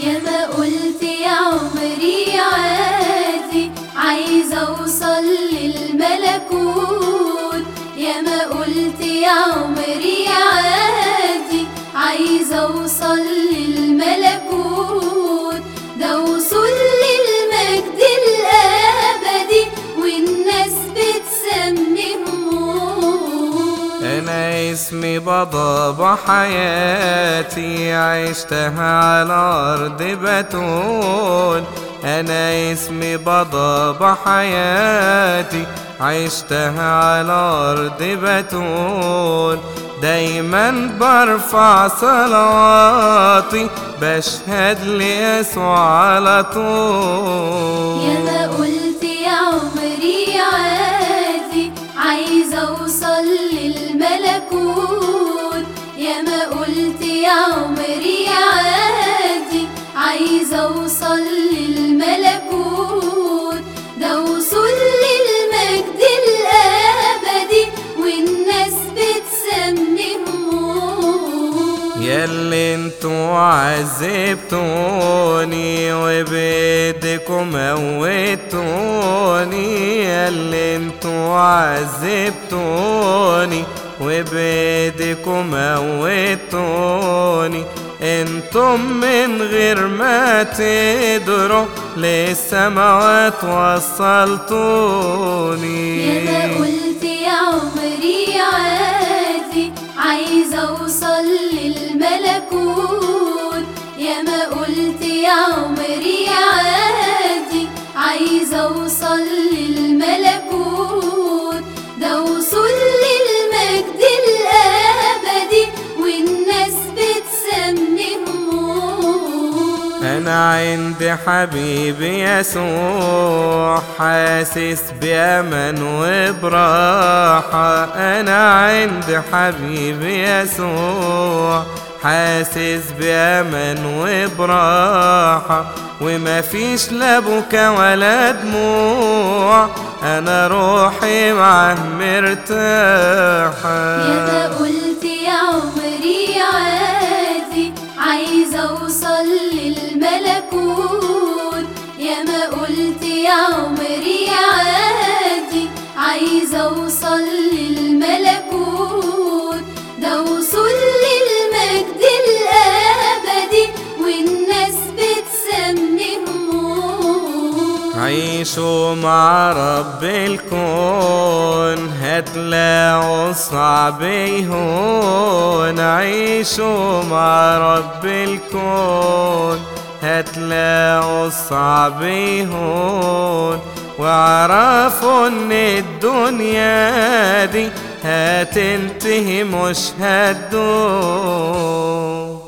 يا ما قلت يا عمري عادي عايزة اوصل للملكوت يا ما قلت يا عمري عادي عايزة اوصل للملكوت ده وصول للمجد الابدي والناس بتسميهم انا اسمي بابا حياتي عشتها على ارض بتول انا اسمي بابا حياتي عشتها على ارض بتول دايما برفع صلواتي بشهد ليسوع على طول يا ما قلت يا عمري عادي عايزة اوصل للملكوت يا ما قلت يا عمري عادي عايزة اوصل للملكوت ده وصول للمجد الابدي والناس بتسميهم ياللي انتوا عذبتوني وبيدكم موتوني ياللي انتوا عذبتوني وبيدكم موتوني انتم من غير ما تدروا للسماوات وصلتوني يا ما قلت يا عمري عادي عايزة اوصل للملكوت يا ما قلت يا عمري عادي عايزة اوصل للملكوت ده وصول للمجد الابدي والناس بتسميهم أنا عند حبيبي يسوع حاسس بأمان وبراحة أنا عند حبيبي يسوع حاسس بأمان وبراحة وما فيش لا بكا ولا دموع أنا روحي معاه مرتاحة يا ما قلت يا عمري عادي عايزة اوصل للملكوت يا ما قلت يا عمري عادي عايزة اوصل للملكوت ده وصول للمجد الابدي والناس بتسميهم عيشوا مع رب الكون هتلاقوا صعب يهون عيشوا مع رب الكون هتلاقوا صعب يهون واعرفوا ان الدنيا دي هتنتهي مش هتدوم